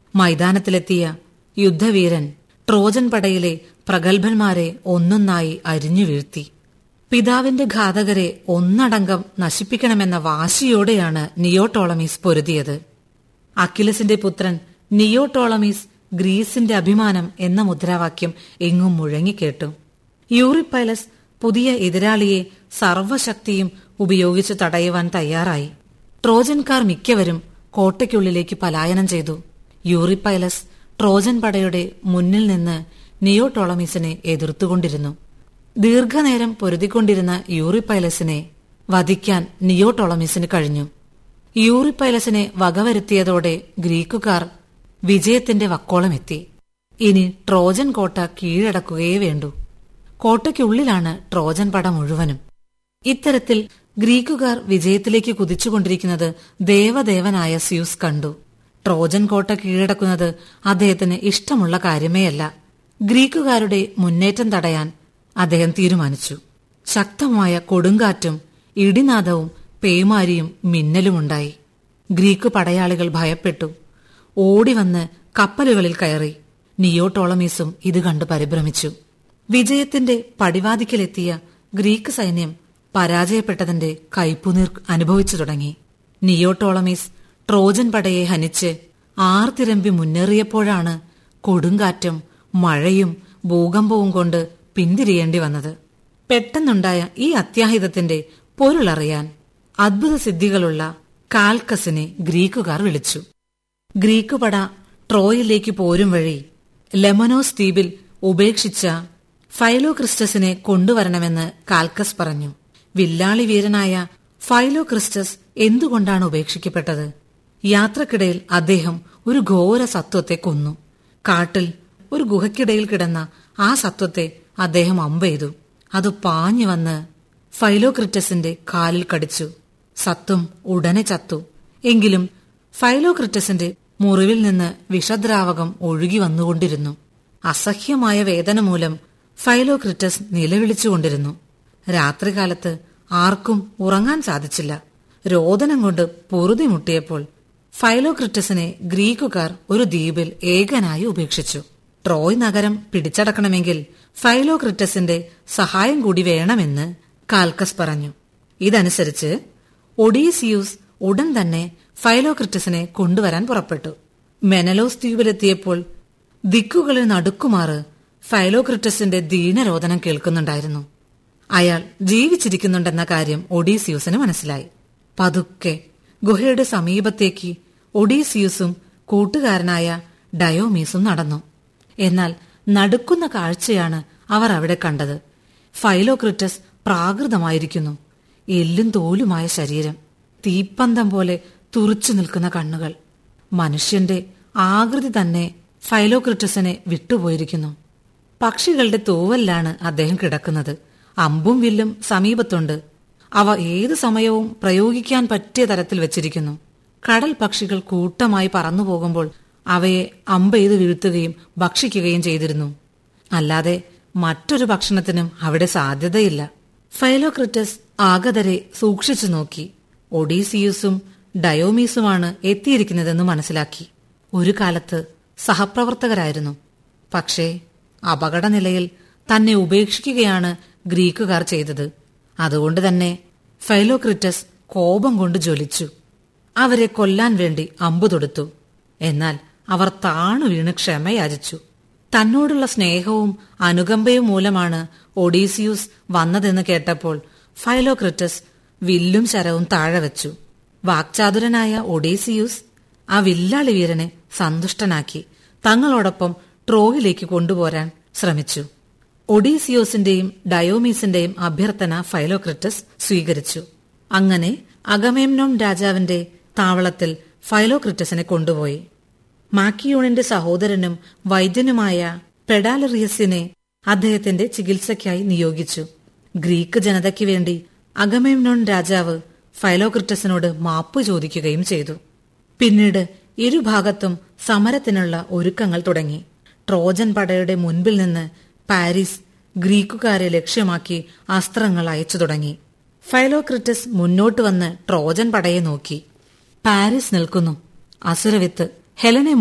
മൈതാനത്തിലെത്തിയ യുദ്ധവീരൻ Trojan പടയിലെ പ്രഗത്ഭന്മാരെ ഒന്നൊന്നായി അരിഞ്ഞു വീഴ്ത്തി പിതാവിന്റെ ഘാതകരെ ഒന്നടങ്കം നശിപ്പിക്കണമെന്ന വാശിയോടെയാണ് നിയോടോളമീസ് പൊരുതിയത് അക്കിലസിന്റെ പുത്രൻ നിയോടോളമീസ് ഗ്രീസിന്റെ അഭിമാനം എന്ന മുദ്രാവാക്യം എങ്ങും മുഴങ്ങിക്കേട്ടു യൂറിപ്പൈലസ് പുതിയ എതിരാളിയെ സർവശക്തിയും ഉപയോഗിച്ച് തടയുവാൻ തയ്യാറായി ട്രോജൻകാർ മിക്കവരും കോട്ടയ്ക്കുള്ളിലേക്ക് പലായനം ചെയ്തു യൂറിപ്പൈലസ് ട്രോജൻ പടയുടെ മുന്നിൽ നിന്ന് നിയോടോളമീസിനെ എതിർത്തുകൊണ്ടിരുന്നു ദീർഘനേരം പൊരുതിക്കൊണ്ടിരുന്ന യൂറിപ്പൈലസിനെ വധിക്കാൻ നിയോടോളമീസിന് കഴിഞ്ഞു യൂറിപ്പൈലസിനെ വകവരുത്തിയതോടെ ഗ്രീക്കുകാർ വിജയത്തിന്റെ വക്കോളമെത്തി ഇനി ട്രോജൻ കോട്ട കീഴടക്കുകയേ വേണ്ടൂ കോട്ടയ്ക്കുള്ളിലാണ് ട്രോജൻ പട മുഴുവനും ഇത്തരത്തിൽ ഗ്രീക്കുകാർ വിജയത്തിലേക്ക് കുതിച്ചുകൊണ്ടിരിക്കുന്നത് ദേവദേവനായ സ്യൂസ് കണ്ടു ട്രോജൻ കോട്ട കീഴടക്കുന്നത് അദ്ദേഹത്തിന് ഇഷ്ടമുള്ള കാര്യമേയല്ല ഗ്രീക്കുകാരുടെ മുന്നേറ്റം തടയാൻ അദ്ദേഹം തീരുമാനിച്ചു ശക്തമായ കൊടുങ്കാറ്റും ഇടിനാദവും പേമാരിയും മിന്നലുമുണ്ടായി ഗ്രീക്ക് പടയാളികൾ ഭയപ്പെട്ടു ഓടിവന്ന് കപ്പലുകളിൽ കയറി നിയോടോളമീസും ഇത് കണ്ട് പരിഭ്രമിച്ചു വിജയത്തിന്റെ പടിവാതിക്കലെത്തിയ ഗ്രീക്ക് സൈന്യം പരാജയപ്പെട്ടതിന്റെ കൈപ്പുനീർ അനുഭവിച്ചു തുടങ്ങി നിയോടോളമീസ് ട്രോജൻ പടയെ ഹനിച്ച് ആർത്തിരമ്പി മുന്നേറിയപ്പോഴാണ് കൊടുങ്കാറ്റും മഴയും ഭൂകമ്പവും കൊണ്ട് പിന്തിരിയേണ്ടി വന്നത് പെട്ടെന്നുണ്ടായ ഈ അത്യാഹിതത്തിന്റെ പൊരുളറിയാൻ അദ്ഭുത സിദ്ധികളുള്ള കാൽക്കസിനെ ഗ്രീക്കുകാർ വിളിച്ചു ഗ്രീക്ക് പട ട്രോയിലേക്ക് പോരും വഴി ലെമനോസ് ദ്വീപിൽ ഉപേക്ഷിച്ച ഫൈലോക്രിസ്റ്റസിനെ കൊണ്ടുവരണമെന്ന് കാൽക്കസ് പറഞ്ഞു വില്ലാളി വീരനായ ഫൈലോക്രിസ്റ്റസ് എന്തുകൊണ്ടാണ് ഉപേക്ഷിക്കപ്പെട്ടത് യാത്രക്കിടയിൽ അദ്ദേഹം ഒരു ഘോര സത്വത്തെ കൊന്നു കാട്ടിൽ ഒരു ഗുഹയ്ക്കിടയിൽ കിടന്ന ആ സത്വത്തെ അദ്ദേഹം അമ്പെയ്തു അത് പാഞ്ഞു വന്ന് ഫൈലോക്രിറ്റസിന്റെ കാലിൽ കടിച്ചു സത്വം ഉടനെ ചത്തു എങ്കിലും ഫൈലോക്രിറ്റസിന്റെ മുറിവിൽ നിന്ന് വിഷദ്രാവകം ഒഴുകി വന്നുകൊണ്ടിരുന്നു അസഹ്യമായ വേദന മൂലം ഫൈലോക്രിറ്റസ് നിലവിളിച്ചുകൊണ്ടിരുന്നു രാത്രികാലത്ത് ആർക്കും ഉറങ്ങാൻ സാധിച്ചില്ല രോദനം കൊണ്ട് പൊറുതി മുട്ടിയപ്പോൾ ഫൈലോക്രിറ്റസിനെ ഗ്രീക്കുകാർ ഒരു ദ്വീപിൽ ഏകനായി ഉപേക്ഷിച്ചു ട്രോയ് നഗരം പിടിച്ചടക്കണമെങ്കിൽ ഫൈലോക്രിറ്റസിന്റെ സഹായം കൂടി വേണമെന്ന് കാൽക്കസ് പറഞ്ഞു ഇതനുസരിച്ച് ഒഡീസിയൂസ് ഉടൻ തന്നെ ഫൈലോക്രിറ്റസിനെ കൊണ്ടുവരാൻ പുറപ്പെട്ടു മെനലോസ് ദ്വീപിലെത്തിയപ്പോൾ ദിക്കുകളിൽ നടുക്കുമാറ് ഫൈലോക്രിറ്റസിന്റെ ദീനരോധനം കേൾക്കുന്നുണ്ടായിരുന്നു അയാൾ ജീവിച്ചിരിക്കുന്നുണ്ടെന്ന കാര്യം ഒഡീസിയൂസിന് മനസ്സിലായി പതുക്കെ ഗുഹയുടെ സമീപത്തേക്ക് ഒഡീസിയൂസും കൂട്ടുകാരനായ ഡയോമീസും നടന്നു എന്നാൽ നടുക്കുന്ന കാഴ്ചയാണ് അവർ അവിടെ കണ്ടത് ഫൈലോക്രിറ്റസ് പ്രാകൃതമായിരിക്കുന്നു എല്ലും തോലുമായ ശരീരം തീപ്പന്തം പോലെ തുറച്ചു നിൽക്കുന്ന കണ്ണുകൾ മനുഷ്യന്റെ ആകൃതി തന്നെ ഫൈലോക്രിറ്റസിനെ വിട്ടുപോയിരിക്കുന്നു പക്ഷികളുടെ തൂവലിലാണ് അദ്ദേഹം കിടക്കുന്നത് അമ്പും വില്ലും സമീപത്തുണ്ട് അവ ഏതു സമയവും പ്രയോഗിക്കാൻ പറ്റിയ തരത്തിൽ വെച്ചിരിക്കുന്നു കടൽ പക്ഷികൾ കൂട്ടമായി പറന്നു പോകുമ്പോൾ അവയെ അമ്പെയ്ത് വീഴ്ത്തുകയും ഭക്ഷിക്കുകയും ചെയ്തിരുന്നു അല്ലാതെ മറ്റൊരു ഭക്ഷണത്തിനും അവിടെ സാധ്യതയില്ല ഫൈലോക്രിറ്റസ് ആഗതരെ സൂക്ഷിച്ചു നോക്കി ഒഡീസിയൂസും ഡയോമീസുമാണ് എത്തിയിരിക്കുന്നതെന്ന് മനസ്സിലാക്കി ഒരു കാലത്ത് സഹപ്രവർത്തകരായിരുന്നു പക്ഷേ അപകടനിലയിൽ തന്നെ ഉപേക്ഷിക്കുകയാണ് ഗ്രീക്കുകാർ ചെയ്തത് അതുകൊണ്ട് തന്നെ ഫൈലോക്രിറ്റസ് കോപം കൊണ്ട് ജ്വലിച്ചു അവരെ കൊല്ലാൻ വേണ്ടി അമ്പു തൊടുത്തു എന്നാൽ അവർ താണു വീണ് ക്ഷമയാചിച്ചു തന്നോടുള്ള സ്നേഹവും അനുകമ്പയും മൂലമാണ് ഒഡീസിയൂസ് വന്നതെന്ന് കേട്ടപ്പോൾ ഫൈലോക്രിറ്റസ് വില്ലും ശരവും താഴെ വെച്ചു വാക്ചാതുരനായ ഒഡീസിയൂസ് ആ വില്ലാളി വീരനെ സന്തുഷ്ടനാക്കി തങ്ങളോടൊപ്പം ട്രോയിലേക്ക് കൊണ്ടുപോരാൻ ശ്രമിച്ചു ഒഡീസിയോസിന്റെയും ഡയോമീസിന്റെയും അഭ്യർത്ഥന ഫൈലോക്രിറ്റസ് സ്വീകരിച്ചു അങ്ങനെ അഗമേംനോം രാജാവിന്റെ താവളത്തിൽ ഫൈലോക്രിറ്റസിനെ കൊണ്ടുപോയി മാക്കിയോണിന്റെ സഹോദരനും വൈദ്യനുമായ പെഡാലറിയസിനെ അദ്ദേഹത്തിന്റെ ചികിത്സയ്ക്കായി നിയോഗിച്ചു ഗ്രീക്ക് ജനതയ്ക്ക് വേണ്ടി അഗമേംനോൺ രാജാവ് ഫൈലോക്രിറ്റസിനോട് മാപ്പ് ചോദിക്കുകയും ചെയ്തു പിന്നീട് ഇരുഭാഗത്തും സമരത്തിനുള്ള ഒരുക്കങ്ങൾ തുടങ്ങി ട്രോജൻ പടയുടെ മുൻപിൽ നിന്ന് പാരീസ് ഗ്രീക്കുകാരെ ലക്ഷ്യമാക്കി അസ്ത്രങ്ങൾ അയച്ചു തുടങ്ങി ഫൈലോക്രിറ്റസ് മുന്നോട്ട് വന്ന് ട്രോജൻ പടയെ നോക്കി പാരീസ് നിൽക്കുന്നു അസുരവിത്ത് ഹെലനെ